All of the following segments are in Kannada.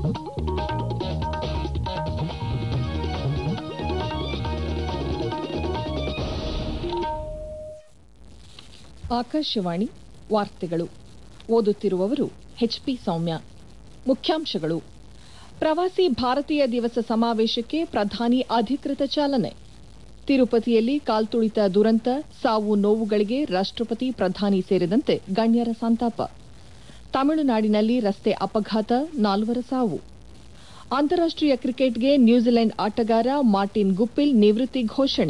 ಆಕಾಶವಾಣಿ ವಾರ್ತೆಗಳು ಓದುತ್ತಿರುವವರು ಎಚ್ಪಿ ಸೌಮ್ಯ ಮುಖ್ಯಾಂಶಗಳು ಪ್ರವಾಸಿ ಭಾರತೀಯ ದಿವಸ ಸಮಾವೇಶಕ್ಕೆ ಪ್ರಧಾನಿ ಅಧಿಕೃತ ಚಾಲನೆ ತಿರುಪತಿಯಲ್ಲಿ ಕಾಲ್ತುಳಿತ ದುರಂತ ಸಾವು ನೋವುಗಳಿಗೆ ರಾಷ್ಟಪತಿ ಪ್ರಧಾನಿ ಸೇರಿದಂತೆ ಗಣ್ಯರ ಸಂತಾಪ ತಮಿಳುನಾಡಿನಲ್ಲಿ ರಸ್ತೆ ಅಪಘಾತ ನಾಲ್ವರ ಸಾವು ಅಂತಾರಾಷ್ಟೀಯ ಕ್ರಿಕೆಟ್ಗೆ ನ್ಯೂಜಿಲೆಂಡ್ ಆಟಗಾರ ಮಾರ್ಟಿನ್ ಗುಪ್ಪಿಲ್ ನಿವೃತ್ತಿ ಘೋಷಣೆ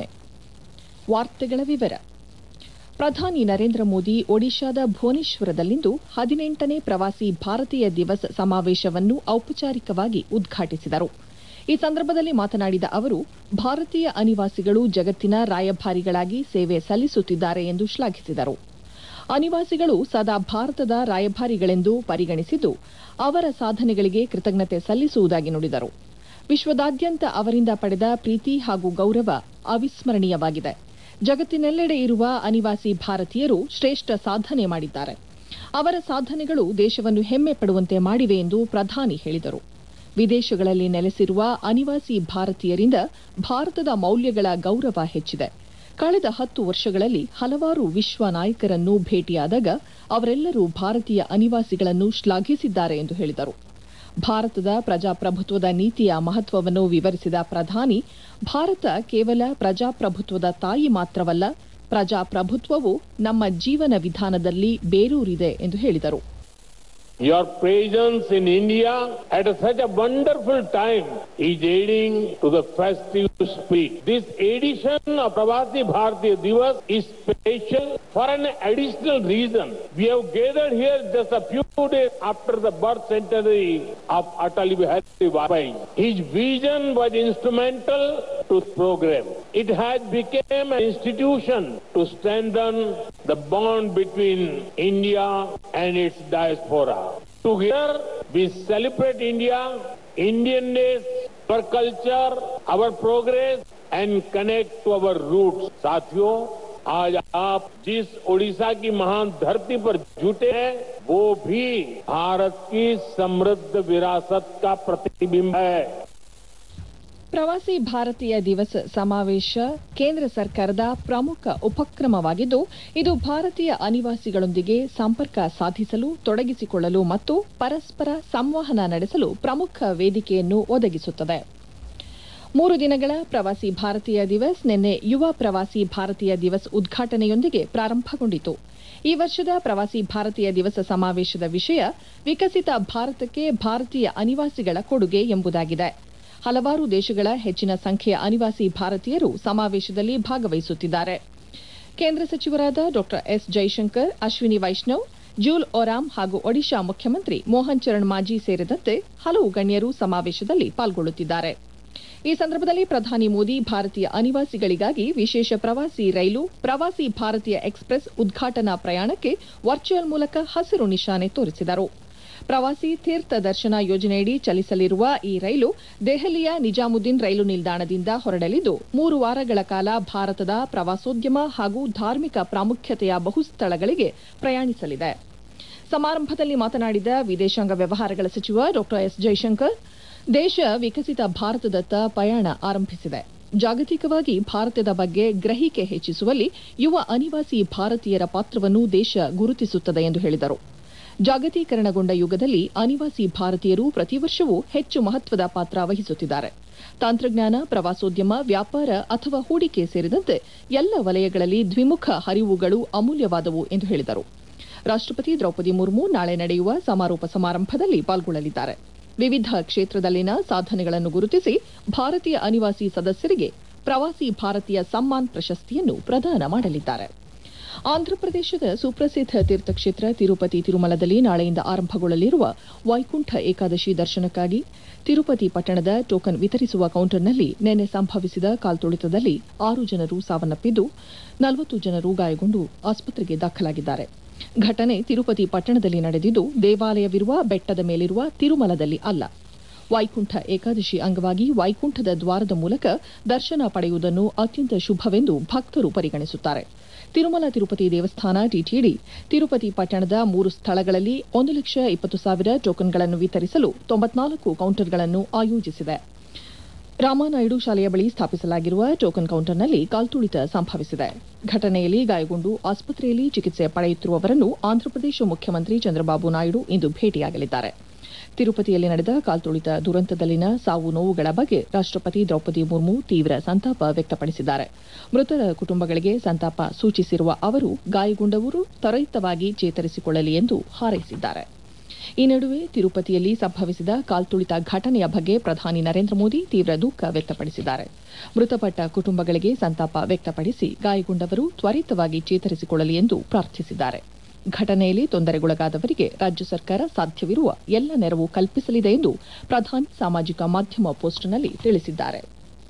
ವಾರ್ತೆಗಳ ವಿವರ ಪ್ರಧಾನಿ ನರೇಂದ್ರ ಮೋದಿ ಒಡಿಶಾದ ಭುವನೇಶ್ವರದಲ್ಲಿಂದು ಹದಿನೆಂಟನೇ ಪ್ರವಾಸಿ ಭಾರತೀಯ ದಿವಸ್ ಸಮಾವೇಶವನ್ನು ಔಪಚಾರಿಕವಾಗಿ ಉದ್ಘಾಟಿಸಿದರು ಈ ಸಂದರ್ಭದಲ್ಲಿ ಮಾತನಾಡಿದ ಅವರು ಭಾರತೀಯ ಅನಿವಾಸಿಗಳು ಜಗತ್ತಿನ ರಾಯಭಾರಿಗಳಾಗಿ ಸೇವೆ ಸಲ್ಲಿಸುತ್ತಿದ್ದಾರೆ ಎಂದು ಶ್ಲಾಘಿಸಿದರು ಅನಿವಾಸಿಗಳು ಸದಾ ಭಾರತದ ರಾಯಭಾರಿಗಳೆಂದು ಪರಿಗಣಿಸಿದ್ದು ಅವರ ಸಾಧನೆಗಳಿಗೆ ಕೃತಜ್ಞತೆ ಸಲ್ಲಿಸುವುದಾಗಿ ನುಡಿದರು ವಿಶ್ವದಾದ್ಯಂತ ಅವರಿಂದ ಪಡೆದ ಪ್ರೀತಿ ಹಾಗೂ ಗೌರವ ಅವಿಸ್ಮರಣೀಯವಾಗಿದೆ ಜಗತ್ತಿನೆಲ್ಲೆಡೆ ಇರುವ ಅನಿವಾಸಿ ಭಾರತೀಯರು ಶ್ರೇಷ್ಠ ಸಾಧನೆ ಮಾಡಿದ್ದಾರೆ ಅವರ ಸಾಧನೆಗಳು ದೇಶವನ್ನು ಹೆಮ್ಮೆ ಪಡುವಂತೆ ಮಾಡಿವೆ ಎಂದು ಪ್ರಧಾನಿ ಹೇಳಿದರು ವಿದೇಶಗಳಲ್ಲಿ ನೆಲೆಸಿರುವ ಅನಿವಾಸಿ ಭಾರತೀಯರಿಂದ ಭಾರತದ ಮೌಲ್ಯಗಳ ಗೌರವ ಹೆಚ್ಚಿದೆ ಕಳೆದ ಹತ್ತು ವರ್ಷಗಳಲ್ಲಿ ಹಲವಾರು ವಿಶ್ವ ನಾಯಕರನ್ನು ಭೇಟಿಯಾದಾಗ ಅವರೆಲ್ಲರೂ ಭಾರತೀಯ ಅನಿವಾಸಿಗಳನ್ನು ಶ್ಲಾಘಿಸಿದ್ದಾರೆ ಎಂದು ಹೇಳಿದರು ಭಾರತದ ಪ್ರಜಾಪ್ರಭುತ್ವದ ನೀತಿಯ ಮಹತ್ವವನ್ನು ವಿವರಿಸಿದ ಪ್ರಧಾನಿ ಭಾರತ ಕೇವಲ ಪ್ರಜಾಪ್ರಭುತ್ವದ ತಾಯಿ ಮಾತ್ರವಲ್ಲ ಪ್ರಜಾಪ್ರಭುತ್ವವು ನಮ್ಮ ಜೀವನ ವಿಧಾನದಲ್ಲಿ ಬೇರೂರಿದೆ ಎಂದು ಹೇಳಿದರು Your presence in India at such a wonderful time is aiding to the festive spirit. This edition of Pravasi Bharatiya Divas is special for an additional reason. We have gathered here just a few days after the birth centenary of Atal Bihari Vajpayee. His vision was instrumental to the program. It has become an institution to strengthen the bond between India and its diaspora. Together, we celebrate India, Indianness, our culture, our progress, and connect to our roots. साथियों आज आप जिस ओडिशा की महान धरती पर जुटे हैं वो भी भारत की समृद्ध विरासत का प्रतिबिंब है ಪ್ರವಾಸಿ ಭಾರತೀಯ ದಿವಸ್ ಸಮಾವೇಶ ಕೇಂದ್ರ ಸರ್ಕಾರದ ಪ್ರಮುಖ ಉಪಕ್ರಮವಾಗಿದ್ದು ಇದು ಭಾರತೀಯ ಅನಿವಾಸಿಗಳೊಂದಿಗೆ ಸಂಪರ್ಕ ಸಾಧಿಸಲು ತೊಡಗಿಸಿಕೊಳ್ಳಲು ಮತ್ತು ಪರಸ್ಪರ ಸಂವಹನ ನಡೆಸಲು ಪ್ರಮುಖ ವೇದಿಕೆಯನ್ನು ಒದಗಿಸುತ್ತದೆ ಮೂರು ದಿನಗಳ ಪ್ರವಾಸಿ ಭಾರತೀಯ ದಿವಸ್ ನಿನ್ನೆ ಯುವ ಪ್ರವಾಸಿ ಭಾರತೀಯ ದಿವಸ್ ಉದ್ಘಾಟನೆಯೊಂದಿಗೆ ಪ್ರಾರಂಭಗೊಂಡಿತು ಈ ವರ್ಷದ ಪ್ರವಾಸಿ ಭಾರತೀಯ ದಿವಸ ಸಮಾವೇಶದ ವಿಷಯ ವಿಕಸಿತ ಭಾರತಕ್ಕೆ ಭಾರತೀಯ ಅನಿವಾಸಿಗಳ ಕೊಡುಗೆ ಎಂಬುದಾಗಿದೆ ಹಲವಾರು ದೇಶಗಳ ಹೆಚ್ಚಿನ ಸಂಖ್ಯೆಯ ಅನಿವಾಸಿ ಭಾರತೀಯರು ಸಮಾವೇಶದಲ್ಲಿ ಭಾಗವಹಿಸುತ್ತಿದ್ದಾರೆ ಕೇಂದ್ರ ಸಚಿವರಾದ ಡಾ ಎಸ್ ಜೈಶಂಕರ್ ಅಶ್ವಿನಿ ವೈಷ್ಣವ್ ಜೂಲ್ ಓರಾಮ್ ಹಾಗೂ ಒಡಿಶಾ ಮುಖ್ಯಮಂತ್ರಿ ಮೋಹನ್ ಚರಣ್ ಮಾಜಿ ಸೇರಿದಂತೆ ಹಲವು ಗಣ್ಯರು ಸಮಾವೇಶದಲ್ಲಿ ಪಾಲ್ಗೊಳ್ಳುತ್ತಿದ್ದಾರೆ ಈ ಸಂದರ್ಭದಲ್ಲಿ ಪ್ರಧಾನಿ ಮೋದಿ ಭಾರತೀಯ ಅನಿವಾಸಿಗಳಿಗಾಗಿ ವಿಶೇಷ ಪ್ರವಾಸಿ ರೈಲು ಪ್ರವಾಸಿ ಭಾರತೀಯ ಎಕ್ಸ್ಪ್ರೆಸ್ ಉದ್ಘಾಟನಾ ಪ್ರಯಾಣಕ್ಕೆ ವರ್ಚುವಲ್ ಮೂಲಕ ಹಸಿರು ನಿಶಾನೆ ತೋರಿಸಿದರು ಪ್ರವಾಸಿ ತೀರ್ಥ ದರ್ಶನ ಯೋಜನೆಯಡಿ ಚಲಿಸಲಿರುವ ಈ ರೈಲು ದೆಹಲಿಯ ನಿಜಾಮುದ್ದೀನ್ ರೈಲು ನಿಲ್ದಾಣದಿಂದ ಹೊರಡಲಿದ್ದು ಮೂರು ವಾರಗಳ ಕಾಲ ಭಾರತದ ಪ್ರವಾಸೋದ್ಯಮ ಹಾಗೂ ಧಾರ್ಮಿಕ ಪ್ರಾಮುಖ್ಯತೆಯ ಬಹುಸ್ಥಳಗಳಿಗೆ ಪ್ರಯಾಣಿಸಲಿದೆ ಸಮಾರಂಭದಲ್ಲಿ ಮಾತನಾಡಿದ ವಿದೇಶಾಂಗ ವ್ಯವಹಾರಗಳ ಸಚಿವ ಡಾ ಎಸ್ ಜೈಶಂಕರ್ ದೇಶ ವಿಕಸಿತ ಭಾರತದತ್ತ ಪಯಣ ಆರಂಭಿಸಿದೆ ಜಾಗತಿಕವಾಗಿ ಭಾರತದ ಬಗ್ಗೆ ಗ್ರಹಿಕೆ ಹೆಚ್ಚಿಸುವಲ್ಲಿ ಯುವ ಅನಿವಾಸಿ ಭಾರತೀಯರ ಪಾತ್ರವನ್ನು ದೇಶ ಗುರುತಿಸುತ್ತದೆ ಎಂದು ಹೇಳಿದರು ಜಾಗತೀಕರಣಗೊಂಡ ಯುಗದಲ್ಲಿ ಅನಿವಾಸಿ ಭಾರತೀಯರು ಪ್ರತಿ ವರ್ಷವೂ ಹೆಚ್ಚು ಮಹತ್ವದ ಪಾತ್ರ ವಹಿಸುತ್ತಿದ್ದಾರೆ ತಂತ್ರಜ್ಞಾನ ಪ್ರವಾಸೋದ್ಯಮ ವ್ಯಾಪಾರ ಅಥವಾ ಹೂಡಿಕೆ ಸೇರಿದಂತೆ ಎಲ್ಲ ವಲಯಗಳಲ್ಲಿ ದ್ವಿಮುಖ ಹರಿವುಗಳು ಅಮೂಲ್ಯವಾದವು ಎಂದು ಹೇಳಿದರು ರಾಷ್ಟಪತಿ ದ್ರೌಪದಿ ಮುರ್ಮು ನಾಳೆ ನಡೆಯುವ ಸಮಾರೋಪ ಸಮಾರಂಭದಲ್ಲಿ ಪಾಲ್ಗೊಳ್ಳಲಿದ್ದಾರೆ ವಿವಿಧ ಕ್ಷೇತ್ರದಲ್ಲಿನ ಸಾಧನೆಗಳನ್ನು ಗುರುತಿಸಿ ಭಾರತೀಯ ಅನಿವಾಸಿ ಸದಸ್ಯರಿಗೆ ಪ್ರವಾಸಿ ಭಾರತೀಯ ಸಮ್ಮಾನ್ ಪ್ರಶಸ್ತಿಯನ್ನು ಪ್ರದಾನ ಮಾಡಲಿದ್ದಾರೆ ಆಂಧ್ರಪ್ರದೇಶದ ಸುಪ್ರಸಿದ್ಧ ತೀರ್ಥಕ್ಷೇತ್ರ ತಿರುಪತಿ ತಿರುಮಲದಲ್ಲಿ ನಾಳೆಯಿಂದ ಆರಂಭಗೊಳ್ಳಲಿರುವ ವೈಕುಂಠ ಏಕಾದಶಿ ದರ್ಶನಕ್ಕಾಗಿ ತಿರುಪತಿ ಪಟ್ಟಣದ ಟೋಕನ್ ವಿತರಿಸುವ ಕೌಂಟರ್ನಲ್ಲಿ ನಿನ್ನೆ ಸಂಭವಿಸಿದ ಕಾಲ್ತುಳಿತದಲ್ಲಿ ಆರು ಜನರು ಸಾವನ್ನಪ್ಪಿದ್ದು ನಲವತ್ತು ಜನರು ಗಾಯಗೊಂಡು ಆಸ್ಪತ್ರೆಗೆ ದಾಖಲಾಗಿದ್ದಾರೆ ಘಟನೆ ತಿರುಪತಿ ಪಟ್ಟಣದಲ್ಲಿ ನಡೆದಿದ್ದು ದೇವಾಲಯವಿರುವ ಬೆಟ್ಟದ ಮೇಲಿರುವ ತಿರುಮಲದಲ್ಲಿ ಅಲ್ಲ ವೈಕುಂಠ ಏಕಾದಶಿ ಅಂಗವಾಗಿ ವೈಕುಂಠದ ದ್ವಾರದ ಮೂಲಕ ದರ್ಶನ ಪಡೆಯುವುದನ್ನು ಅತ್ಯಂತ ಶುಭವೆಂದು ಭಕ್ತರು ಪರಿಗಣಿಸುತ್ತಾರೆ ತಿರುಮಲ ತಿರುಪತಿ ದೇವಸ್ಥಾನ ಟಿಟಿಡಿ ತಿರುಪತಿ ಪಟ್ಟಣದ ಮೂರು ಸ್ಥಳಗಳಲ್ಲಿ ಒಂದು ಲಕ್ಷ ಇಪ್ಪತ್ತು ಸಾವಿರ ಟೋಕನ್ಗಳನ್ನು ವಿತರಿಸಲು ತೊಂಬತ್ನಾಲ್ಕು ಕೌಂಟರ್ಗಳನ್ನು ಆಯೋಜಿಸಿದೆ ರಾಮನಾಯ್ಡು ಶಾಲೆಯ ಬಳಿ ಸ್ಥಾಪಿಸಲಾಗಿರುವ ಟೋಕನ್ ಕೌಂಟರ್ನಲ್ಲಿ ಕಾಲ್ತುಳಿತ ಸಂಭವಿಸಿದೆ ಘಟನೆಯಲ್ಲಿ ಗಾಯಗೊಂಡು ಆಸ್ಪತ್ರೆಯಲ್ಲಿ ಚಿಕಿತ್ಸೆ ಪಡೆಯುತ್ತಿರುವವರನ್ನು ಆಂಧ್ರಪ್ರದೇಶ ಮುಖ್ಯಮಂತ್ರಿ ಚಂದ್ರಬಾಬು ನಾಯ್ಡು ಇಂದು ಭೇಟಿಯಾಗಲಿದ್ದಾರೆ ತಿರುಪತಿಯಲ್ಲಿ ನಡೆದ ಕಾಲ್ತುಳಿತ ದುರಂತದಲ್ಲಿನ ಸಾವು ನೋವುಗಳ ಬಗ್ಗೆ ರಾಷ್ಟಪತಿ ದ್ರೌಪದಿ ಮುರ್ಮು ತೀವ್ರ ಸಂತಾಪ ವ್ಯಕ್ತಪಡಿಸಿದ್ದಾರೆ ಮೃತರ ಕುಟುಂಬಗಳಿಗೆ ಸಂತಾಪ ಸೂಚಿಸಿರುವ ಅವರು ಗಾಯಗೊಂಡವರು ತ್ವರಿತವಾಗಿ ಚೇತರಿಸಿಕೊಳ್ಳಲಿ ಎಂದು ಹಾರೈಸಿದ್ದಾರೆ ಈ ನಡುವೆ ತಿರುಪತಿಯಲ್ಲಿ ಸಂಭವಿಸಿದ ಕಾಲ್ತುಳಿತ ಘಟನೆಯ ಬಗ್ಗೆ ಪ್ರಧಾನಿ ನರೇಂದ್ರ ಮೋದಿ ತೀವ್ರ ದುಃಖ ವ್ಯಕ್ತಪಡಿಸಿದ್ದಾರೆ ಮೃತಪಟ್ಟ ಕುಟುಂಬಗಳಿಗೆ ಸಂತಾಪ ವ್ಯಕ್ತಪಡಿಸಿ ಗಾಯಗೊಂಡವರು ತ್ವರಿತವಾಗಿ ಚೇತರಿಸಿಕೊಳ್ಳಲಿ ಎಂದು ಪ್ರಾರ್ಥಿಸಿದ್ದಾರೆ ಘಟನೆಯಲ್ಲಿ ತೊಂದರೆಗೊಳಗಾದವರಿಗೆ ರಾಜ್ಯ ಸರ್ಕಾರ ಸಾಧ್ಯವಿರುವ ಎಲ್ಲ ನೆರವು ಕಲ್ಪಿಸಲಿದೆ ಎಂದು ಪ್ರಧಾನಿ ಸಾಮಾಜಿಕ ಮಾಧ್ಯಮ ಪೋಸ್ಟ್ನಲ್ಲಿ ತಿಳಿಸಿದ್ದಾರೆ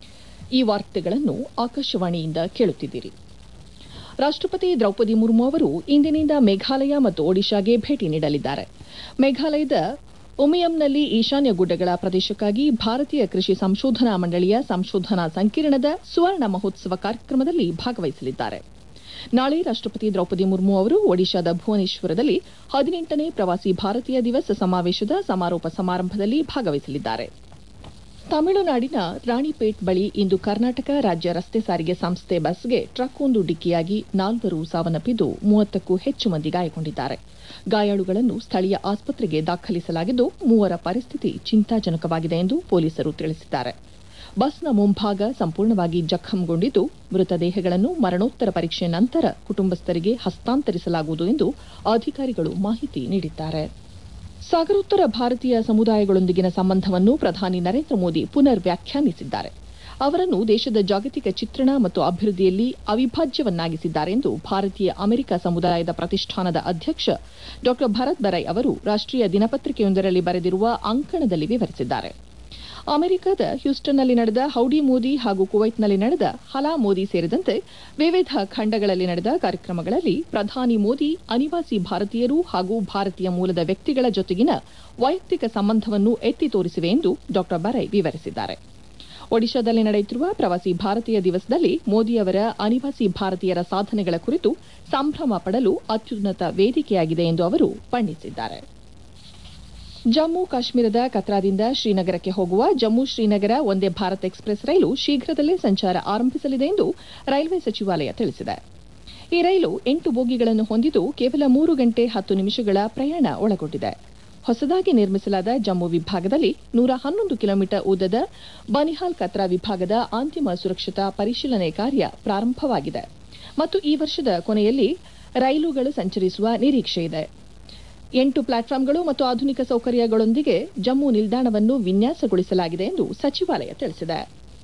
ಈ ವಾರ್ತೆಗಳನ್ನು ಆಕಾಶವಾಣಿಯಿಂದ ಕೇಳುತ್ತಿದ್ದೀರಿ ರಾಷ್ಟಪತಿ ದ್ರೌಪದಿ ಮುರ್ಮು ಅವರು ಇಂದಿನಿಂದ ಮೇಘಾಲಯ ಮತ್ತು ಒಡಿಶಾಗೆ ಭೇಟಿ ನೀಡಲಿದ್ದಾರೆ ಮೇಘಾಲಯದ ಉಮಿಯಂನಲ್ಲಿ ಈಶಾನ್ಯ ಗುಡ್ಡಗಳ ಪ್ರದೇಶಕ್ಕಾಗಿ ಭಾರತೀಯ ಕೃಷಿ ಸಂಶೋಧನಾ ಮಂಡಳಿಯ ಸಂಶೋಧನಾ ಸಂಕಿರಣದ ಸುವರ್ಣ ಮಹೋತ್ಸವ ಕಾರ್ಯಕ್ರಮದಲ್ಲಿ ಭಾಗವಹಿಸಲಿದ್ದಾರೆ ನಾಳೆ ರಾಷ್ಟಪತಿ ದ್ರೌಪದಿ ಮುರ್ಮು ಅವರು ಒಡಿಶಾದ ಭುವನೇಶ್ವರದಲ್ಲಿ ಹದಿನೆಂಟನೇ ಪ್ರವಾಸಿ ಭಾರತೀಯ ದಿವಸ್ ಸಮಾವೇಶದ ಸಮಾರೋಪ ಸಮಾರಂಭದಲ್ಲಿ ಭಾಗವಹಿಸಲಿದ್ದಾರೆ ತಮಿಳುನಾಡಿನ ರಾಣಿಪೇಟ್ ಬಳಿ ಇಂದು ಕರ್ನಾಟಕ ರಾಜ್ಯ ರಸ್ತೆ ಸಾರಿಗೆ ಸಂಸ್ಥೆ ಬಸ್ಗೆ ಟ್ರಕ್ ಒಂದು ಡಿಕ್ಕಿಯಾಗಿ ನಾಲ್ವರು ಸಾವನ್ನಪ್ಪಿದ್ದು ಮೂವತ್ತಕ್ಕೂ ಹೆಚ್ಚು ಮಂದಿ ಗಾಯಗೊಂಡಿದ್ದಾರೆ ಗಾಯಾಳುಗಳನ್ನು ಸ್ಥಳೀಯ ಆಸ್ಪತ್ರೆಗೆ ದಾಖಲಿಸಲಾಗಿದ್ದು ಮೂವರ ಪರಿಸ್ಥಿತಿ ಚಿಂತಾಜನಕವಾಗಿದೆ ಎಂದು ಪೊಲೀಸರು ತಿಳಿಸಿದ್ದಾರೆ ಬಸ್ನ ಮುಂಭಾಗ ಸಂಪೂರ್ಣವಾಗಿ ಜಖಂಗೊಂಡಿದ್ದು ಮೃತದೇಹಗಳನ್ನು ಮರಣೋತ್ತರ ಪರೀಕ್ಷೆ ನಂತರ ಕುಟುಂಬಸ್ಥರಿಗೆ ಹಸ್ತಾಂತರಿಸಲಾಗುವುದು ಎಂದು ಅಧಿಕಾರಿಗಳು ಮಾಹಿತಿ ನೀಡಿದ್ದಾರೆ ಸಾಗರೋತ್ತರ ಭಾರತೀಯ ಸಮುದಾಯಗಳೊಂದಿಗಿನ ಸಂಬಂಧವನ್ನು ಪ್ರಧಾನಿ ನರೇಂದ್ರ ಮೋದಿ ಪುನರ್ ವ್ಯಾಖ್ಯಾನಿಸಿದ್ದಾರೆ ಅವರನ್ನು ದೇಶದ ಜಾಗತಿಕ ಚಿತ್ರಣ ಮತ್ತು ಅಭಿವೃದ್ಧಿಯಲ್ಲಿ ಅವಿಭಾಜ್ಯವನ್ನಾಗಿಸಿದ್ದಾರೆ ಎಂದು ಭಾರತೀಯ ಅಮೆರಿಕ ಸಮುದಾಯದ ಪ್ರತಿಷ್ಠಾನದ ಅಧ್ಯಕ್ಷ ಡಾ ಭರತ್ ಬರೈ ಅವರು ರಾಷ್ಟೀಯ ದಿನಪತ್ರಿಕೆಯೊಂದರಲ್ಲಿ ಬರೆದಿರುವ ಅಂಕಣದಲ್ಲಿ ವಿವರಿಸಿದ್ದಾರೆ ಅಮೆರಿಕದ ಹ್ಯೂಸ್ಟನ್ನಲ್ಲಿ ನಡೆದ ಹೌಡಿ ಮೋದಿ ಹಾಗೂ ಕುವೈತ್ನಲ್ಲಿ ನಡೆದ ಹಲಾ ಮೋದಿ ಸೇರಿದಂತೆ ವಿವಿಧ ಖಂಡಗಳಲ್ಲಿ ನಡೆದ ಕಾರ್ಯಕ್ರಮಗಳಲ್ಲಿ ಪ್ರಧಾನಿ ಮೋದಿ ಅನಿವಾಸಿ ಭಾರತೀಯರು ಹಾಗೂ ಭಾರತೀಯ ಮೂಲದ ವ್ಯಕ್ತಿಗಳ ಜೊತೆಗಿನ ವೈಯಕ್ತಿಕ ಸಂಬಂಧವನ್ನು ಎತ್ತಿ ತೋರಿಸಿವೆ ಎಂದು ಡಾ ಬರೈ ವಿವರಿಸಿದ್ದಾರೆ ಒಡಿಶಾದಲ್ಲಿ ನಡೆಯುತ್ತಿರುವ ಪ್ರವಾಸಿ ಭಾರತೀಯ ದಿವಸದಲ್ಲಿ ಮೋದಿ ಅವರ ಅನಿವಾಸಿ ಭಾರತೀಯರ ಸಾಧನೆಗಳ ಕುರಿತು ಸಂಭ್ರಮ ಪಡಲು ಅತ್ಯುನ್ನತ ವೇದಿಕೆಯಾಗಿದೆ ಎಂದು ಅವರು ಬಣ್ಣಿಸಿದ್ದಾರೆ ಜಮ್ಮು ಕಾಶ್ಮೀರದ ಕತ್ರಾದಿಂದ ಶ್ರೀನಗರಕ್ಕೆ ಹೋಗುವ ಜಮ್ಮು ಶ್ರೀನಗರ ಒಂದೇ ಭಾರತ್ ಎಕ್ಸ್ಪ್ರೆಸ್ ರೈಲು ಶೀಘ್ರದಲ್ಲೇ ಸಂಚಾರ ಆರಂಭಿಸಲಿದೆ ಎಂದು ರೈಲ್ವೆ ಸಚಿವಾಲಯ ತಿಳಿಸಿದೆ ಈ ರೈಲು ಎಂಟು ಬೋಗಿಗಳನ್ನು ಹೊಂದಿದ್ದು ಕೇವಲ ಮೂರು ಗಂಟೆ ಹತ್ತು ನಿಮಿಷಗಳ ಪ್ರಯಾಣ ಒಳಗೊಂಡಿದೆ ಹೊಸದಾಗಿ ನಿರ್ಮಿಸಲಾದ ಜಮ್ಮು ವಿಭಾಗದಲ್ಲಿ ನೂರ ಹನ್ನೊಂದು ಕಿಲೋಮೀಟರ್ ಉದ್ದದ ಬನಿಹಾಲ್ ಕತ್ರಾ ವಿಭಾಗದ ಅಂತಿಮ ಸುರಕ್ಷತಾ ಪರಿಶೀಲನೆ ಕಾರ್ಯ ಪ್ರಾರಂಭವಾಗಿದೆ ಮತ್ತು ಈ ವರ್ಷದ ಕೊನೆಯಲ್ಲಿ ರೈಲುಗಳು ಸಂಚರಿಸುವ ನಿರೀಕ್ಷೆಯಿದೆ ಎಂಟು ಪ್ಲಾಟ್ಫಾರ್ಮ್ಗಳು ಮತ್ತು ಆಧುನಿಕ ಸೌಕರ್ಯಗಳೊಂದಿಗೆ ಜಮ್ಮು ನಿಲ್ದಾಣವನ್ನು ವಿನ್ಯಾಸಗೊಳಿಸಲಾಗಿದೆ ಎಂದು ಸಚಿವಾಲಯ ತಿಳಿಸಿದೆ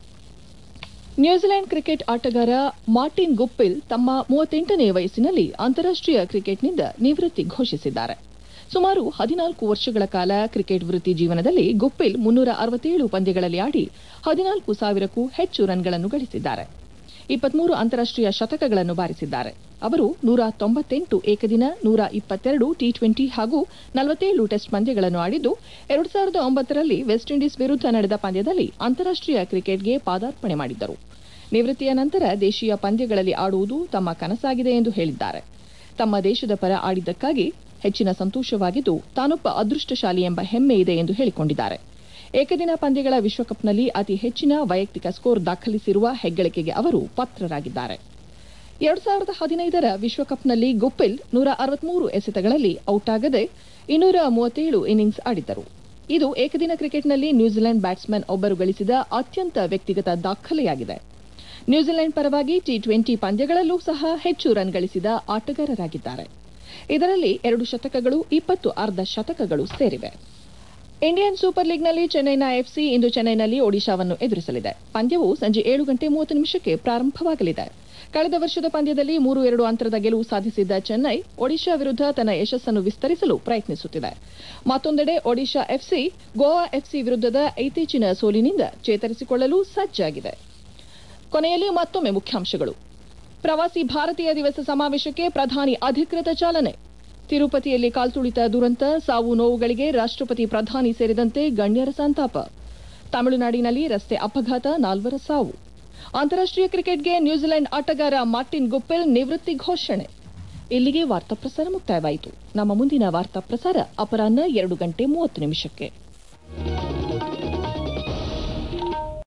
ನ್ಯೂಜಿಲೆಂಡ್ ಕ್ರಿಕೆಟ್ ಆಟಗಾರ ಮಾರ್ಟಿನ್ ಗುಪ್ಪಿಲ್ ತಮ್ಮ ಮೂವತ್ತೆಂಟನೇ ವಯಸ್ಸಿನಲ್ಲಿ ಅಂತಾರಾಷ್ಟೀಯ ಕ್ರಿಕೆಟ್ನಿಂದ ನಿವೃತ್ತಿ ಘೋಷಿಸಿದ್ದಾರೆ ಸುಮಾರು ಹದಿನಾಲ್ಕು ವರ್ಷಗಳ ಕಾಲ ಕ್ರಿಕೆಟ್ ವೃತ್ತಿ ಜೀವನದಲ್ಲಿ ಗುಪ್ಪಿಲ್ ಮುನ್ನೂರ ಅರವತ್ತೇಳು ಪಂದ್ಯಗಳಲ್ಲಿ ಆಡಿ ಹದಿನಾಲ್ಕು ಸಾವಿರಕ್ಕೂ ಹೆಚ್ಚು ರನ್ಗಳನ್ನು ಗಳಿಸಿದ್ದಾರೆ ಇಪ್ಪತ್ಮೂರು ಅಂತಾರಾಷ್ಟೀಯ ಶತಕಗಳನ್ನು ಬಾರಿಸಿದ್ದಾರೆ ಅವರು ನೂರ ತೊಂಬತ್ತೆಂಟು ಏಕದಿನ ನೂರ ಇಪ್ಪತ್ತೆರಡು ಟಿ ಟ್ವೆಂಟಿ ಹಾಗೂ ನಲವತ್ತೇಳು ಟೆಸ್ಟ್ ಪಂದ್ಯಗಳನ್ನು ಆಡಿದ್ದು ಎರಡು ಸಾವಿರದ ಒಂಬತ್ತರಲ್ಲಿ ವೆಸ್ಟ್ ಇಂಡೀಸ್ ವಿರುದ್ಧ ನಡೆದ ಪಂದ್ಯದಲ್ಲಿ ಅಂತಾರಾಷ್ಟೀಯ ಕ್ರಿಕೆಟ್ಗೆ ಪಾದಾರ್ಪಣೆ ಮಾಡಿದ್ದರು ನಿವೃತ್ತಿಯ ನಂತರ ದೇಶೀಯ ಪಂದ್ಯಗಳಲ್ಲಿ ಆಡುವುದು ತಮ್ಮ ಕನಸಾಗಿದೆ ಎಂದು ಹೇಳಿದ್ದಾರೆ ತಮ್ಮ ದೇಶದ ಪರ ಆಡಿದ್ದಕ್ಕಾಗಿ ಹೆಚ್ಚಿನ ಸಂತೋಷವಾಗಿದ್ದು ತಾನೊಬ್ಬ ಅದೃಷ್ಟಶಾಲಿ ಎಂಬ ಹೆಮ್ಮೆ ಇದೆ ಎಂದು ಹೇಳಿಕೊಂಡಿದ್ದಾರೆ ಏಕದಿನ ಪಂದ್ಯಗಳ ವಿಶ್ವಕಪ್ನಲ್ಲಿ ಅತಿ ಹೆಚ್ಚಿನ ವೈಯಕ್ತಿಕ ಸ್ಕೋರ್ ದಾಖಲಿಸಿರುವ ಹೆಗ್ಗಳಿಕೆಗೆ ಅವರು ಪಾತ್ರರಾಗಿದ್ದಾರೆ ಎರಡು ಸಾವಿರದ ಹದಿನೈದರ ವಿಶ್ವಕಪ್ನಲ್ಲಿ ಗುಪ್ಪಿಲ್ ನೂರ ಅರವತ್ಮೂರು ಎಸೆತಗಳಲ್ಲಿ ಔಟ್ ಆಗದೆ ಇನ್ನೂರ ಮೂವತ್ತೇಳು ಇನ್ನಿಂಗ್ಸ್ ಆಡಿದ್ದರು ಇದು ಏಕದಿನ ಕ್ರಿಕೆಟ್ನಲ್ಲಿ ನ್ಯೂಜಿಲೆಂಡ್ ಬ್ಯಾಟ್ಸ್ಮನ್ ಒಬ್ಬರು ಗಳಿಸಿದ ಅತ್ಯಂತ ವ್ಯಕ್ತಿಗತ ದಾಖಲೆಯಾಗಿದೆ ನ್ಯೂಜಿಲೆಂಡ್ ಪರವಾಗಿ ಟಿ ಟ್ವೆಂಟಿ ಪಂದ್ಯಗಳಲ್ಲೂ ಸಹ ಹೆಚ್ಚು ರನ್ ಗಳಿಸಿದ ಆಟಗಾರರಾಗಿದ್ದಾರೆ ಇದರಲ್ಲಿ ಎರಡು ಶತಕಗಳು ಇಪ್ಪತ್ತು ಅರ್ಧ ಶತಕಗಳು ಸೇರಿವೆ ಇಂಡಿಯನ್ ಸೂಪರ್ ಲೀಗ್ನಲ್ಲಿ ಚೆನ್ನೈನ ಎಫ್ಸಿ ಇಂದು ಚೆನ್ನೈನಲ್ಲಿ ಒಡಿಶಾವನ್ನು ಎದುರಿಸಲಿದೆ ಪಂದ್ಯವು ಸಂಜೆ ಏಳು ಗಂಟೆ ಮೂವತ್ತು ನಿಮಿಷಕ್ಕೆ ಪ್ರಾರಂಭವಾಗಲಿದೆ ಕಳೆದ ವರ್ಷದ ಪಂದ್ಯದಲ್ಲಿ ಮೂರು ಎರಡು ಅಂತರದ ಗೆಲುವು ಸಾಧಿಸಿದ್ದ ಚೆನ್ನೈ ಒಡಿಶಾ ವಿರುದ್ಧ ತನ್ನ ಯಶಸ್ಸನ್ನು ವಿಸ್ತರಿಸಲು ಪ್ರಯತ್ನಿಸುತ್ತಿದೆ ಮತ್ತೊಂದೆಡೆ ಒಡಿಶಾ ಎಫ್ಸಿ ಗೋವಾ ಎಫ್ಸಿ ವಿರುದ್ಧದ ಇತ್ತೀಚಿನ ಸೋಲಿನಿಂದ ಚೇತರಿಸಿಕೊಳ್ಳಲು ಸಜ್ಜಾಗಿದೆ ಕೊನೆಯಲ್ಲಿ ಮತ್ತೊಮ್ಮೆ ಮುಖ್ಯಾಂಶಗಳು ಪ್ರವಾಸಿ ಭಾರತೀಯ ದಿವಸ ಸಮಾವೇಶಕ್ಕೆ ಪ್ರಧಾನಿ ಅಧಿಕೃತ ಚಾಲನೆ ತಿರುಪತಿಯಲ್ಲಿ ಕಾಲ್ತುಳಿತ ದುರಂತ ಸಾವು ನೋವುಗಳಿಗೆ ರಾಷ್ಟ್ರಪತಿ ಪ್ರಧಾನಿ ಸೇರಿದಂತೆ ಗಣ್ಯರ ಸಂತಾಪ ತಮಿಳುನಾಡಿನಲ್ಲಿ ರಸ್ತೆ ಅಪಘಾತ ನಾಲ್ವರ ಸಾವು ಅಂತಾರಾಷ್ಟ್ರೀಯ ಕ್ರಿಕೆಟ್ಗೆ ನ್ಯೂಜಿಲೆಂಡ್ ಆಟಗಾರ ಮಾರ್ಟಿನ್ ಗುಪ್ಪೆಲ್ ನಿವೃತ್ತಿ ಘೋಷಣೆ ಇಲ್ಲಿಗೆ ವಾರ್ತಾ ಪ್ರಸಾರ ಮುಕ್ತಾಯವಾಯಿತು ನಮ್ಮ ಮುಂದಿನ ವಾರ್ತಾ ಪ್ರಸಾರ ಅಪರಾಹ್ನ ಎರಡು ಗಂಟೆ ಮೂವತ್ತು ನಿಮಿಷಕ್ಕೆ